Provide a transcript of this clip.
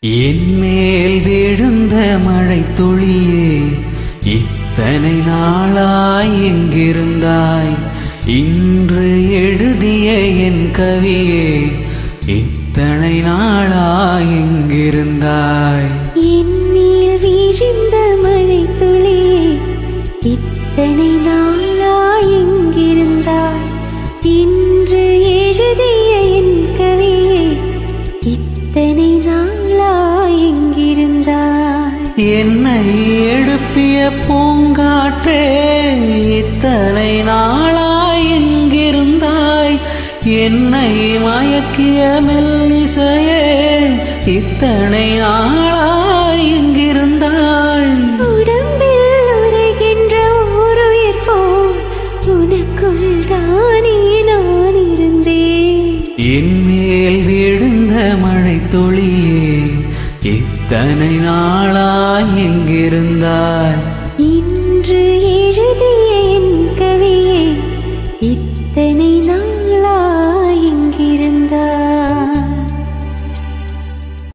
என் மேல் விழுந்த மழை துளியே இத்தனை நாளாய் எங்கிருந்தாய் இன்று எழுதிய என் கவியே இத்தனை நாளாய் எங்கிருந்தாய் என்னில் விழுந்த மழை துளியே இத்தனை நாளாய் எங்கிருந்தாய் இன்று எழுதிய என் கவியே இத்தனை நாளாய் எங்கிருந்தாய் என்னை எழுப்பிய பூங்காற்றே இத்தனை நாளாய் எங்கிருந்தாய் என்னை மயக்கிய மெல்லிசையே இத்தனை நாளாய் எங்கிருந்தாய் உடம்பில் உரைகின்ற ஓருயிர் போல் உனக்குள் தானே நான் இருந்தேன் என் மேல் விழுந்த மழை துளியே இத்தனை நாளாய் எங்கிருந்தாய் இன்று எழுதிய என் கவியே இத்தனை நாள்